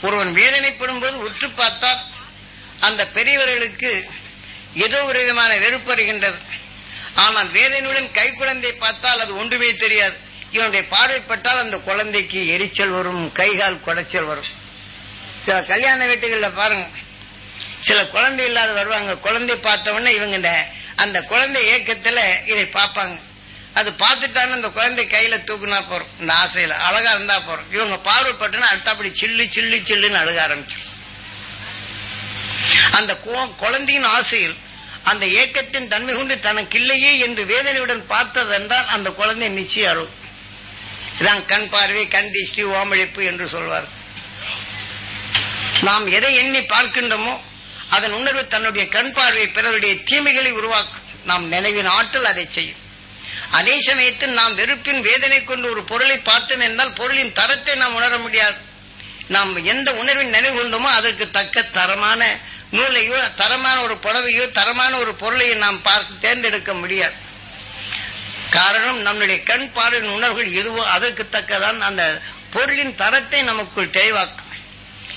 ஒருவன் வேதனைப்படும் போது உற்று பார்த்தால் அந்த பெரியவர்களுக்கு ஏதோ ஒரு விதமான வெறுப்பு வருகின்றது ஆனால் வேதனையுடன் கை குழந்தை பார்த்தால் அது ஒன்றுமே தெரியாது இவனுடைய பார்வைப்பட்டால் அந்த குழந்தைக்கு எரிச்சல் வரும் கைகால் குடைச்சல் வரும் சில கல்யாண வீட்டுகள்ல பாருங்க சில குழந்தை இல்லாத வருவாங்க குழந்தை பார்த்த உடனே இவங்க இந்த அந்த குழந்தை ஏக்கத்துல இதை பார்ப்பாங்க அது பார்த்துட்டான்னு அந்த குழந்தை கையில தூக்குனா போறோம் இந்த ஆசையில அழகா இருந்தா போறோம் இவங்க பார்வைப்பட்டுனா அடுத்தபடி சில்லு சில்லு சில்லுன்னு அழுக ஆரம்பிச்சு அந்த கு- குழந்தையின் ஆசையில் அந்த ஏக்கத்தின் தன்மை கொண்டு தனக்கு இல்லையே என்று வேதனையுடன் பார்த்ததென்றால் அந்த குழந்தை நிச்சயம் அழும் இதான் கண் பார்வை கண் திஷ்டி ஓமழிப்பு என்று சொல்வார் நாம் எதை எண்ணி பார்க்கின்றோமோ அதன் உணர்வு தன்னுடைய கண் பார்வை பிறருடைய தீமைகளை உருவாக்கும் நாம் நினைவின் ஆற்றல் அதை செய்யும் அதே சமயத்தில் நாம் வெறுப்பின் வேதனை கொண்டு ஒரு பொருளை பார்த்தோம் என்றால் பொருளின் தரத்தை நாம் உணர முடியாது நாம் எந்த உணர்வின் நினைவு கொண்டோமோ அதற்கு தக்க தரமான நூலையோ தரமான ஒரு புடவையோ தரமான ஒரு பொருளையோ நாம் பார்த்து தேர்ந்தெடுக்க முடியாது காரணம் நம்முடைய கண் பார்வையின் உணர்வுகள் எதுவோ அதற்கு தக்கதான் அந்த பொருளின் தரத்தை நமக்குள் தெளிவாக்கும்